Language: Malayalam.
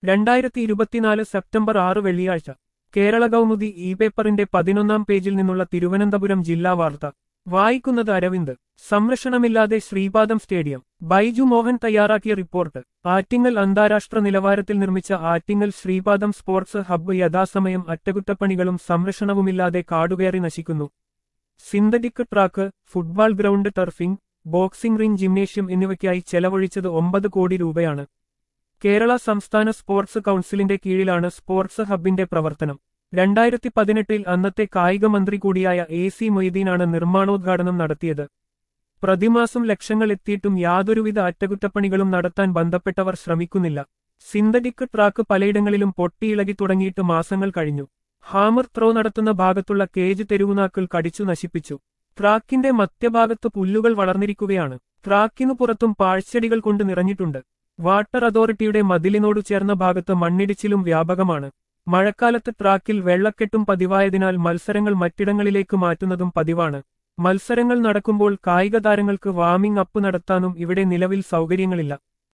രണ്ടായിരത്തി ഇരുപത്തിനാല് സെപ്റ്റംബർ ആറ് വെള്ളിയാഴ്ച കേരള കൗമുദി ഇ പേപ്പറിന്റെ പതിനൊന്നാം പേജിൽ നിന്നുള്ള തിരുവനന്തപുരം ജില്ലാ വാർത്ത വായിക്കുന്നത് അരവിന്ദ് സംരക്ഷണമില്ലാതെ ശ്രീപാദം സ്റ്റേഡിയം ബൈജു മോഹൻ തയ്യാറാക്കിയ റിപ്പോർട്ട് ആറ്റിങ്ങൽ അന്താരാഷ്ട്ര നിലവാരത്തിൽ നിർമ്മിച്ച ആറ്റിങ്ങൽ ശ്രീപാദം സ്പോർട്സ് ഹബ്ബ് യഥാസമയം അറ്റകുറ്റപ്പണികളും സംരക്ഷണവുമില്ലാതെ കാടുകയറി നശിക്കുന്നു synthetic track football ground turfing boxing ring gymnasium എന്നിവയ്ക്കായി ചെലവഴിച്ചത് ഒമ്പത് കോടി രൂപയാണ് കേരള സംസ്ഥാന സ്പോർട്സ് കൗൺസിലിന്റെ കീഴിലാണ് സ്പോർട്സ് ഹബിന്റെ പ്രവർത്തനം രണ്ടായിരത്തി പതിനെട്ടിൽ അന്നത്തെ കായിക മന്ത്രി കൂടിയായ എ സി മൊയ്തീനാണ് നിർമ്മാണോദ്ഘാടനം നടത്തിയത് പ്രതിമാസം ലക്ഷങ്ങൾ എത്തിയിട്ടും യാതൊരുവിധ അറ്റകുറ്റപ്പണികളും നടത്താൻ ബന്ധപ്പെട്ടവർ ശ്രമിക്കുന്നില്ല സിന്തറ്റിക് ട്രാക്ക് പലയിടങ്ങളിലും പൊട്ടിയിളകി തുടങ്ങിയിട്ട് മാസങ്ങൾ കഴിഞ്ഞു ഹാമർ ത്രോ നടത്തുന്ന ഭാഗത്തുള്ള കേജ് തെരുവുനാക്കൾ കടിച്ചു നശിപ്പിച്ചു ട്രാക്കിന്റെ മധ്യഭാഗത്ത് പുല്ലുകൾ വളർന്നിരിക്കുകയാണ് ട്രാക്കിനു പുറത്തും പാഴ്ചെടികൾ കൊണ്ട് നിറഞ്ഞിട്ടുണ്ട് വാട്ടർ അതോറിറ്റിയുടെ മതിലിനോടു ചേർന്ന ഭാഗത്ത് മണ്ണിടിച്ചിലും വ്യാപകമാണ് മഴക്കാലത്ത് ട്രാക്കിൽ വെള്ളക്കെട്ടും പതിവായതിനാൽ മത്സരങ്ങൾ മറ്റിടങ്ങളിലേക്ക് മാറ്റുന്നതും പതിവാണ് മത്സരങ്ങൾ നടക്കുമ്പോൾ കായിക താരങ്ങൾക്ക് വാമിംഗ് അപ്പ് നടത്താനും ഇവിടെ നിലവിൽ സൗകര്യങ്ങളില്ല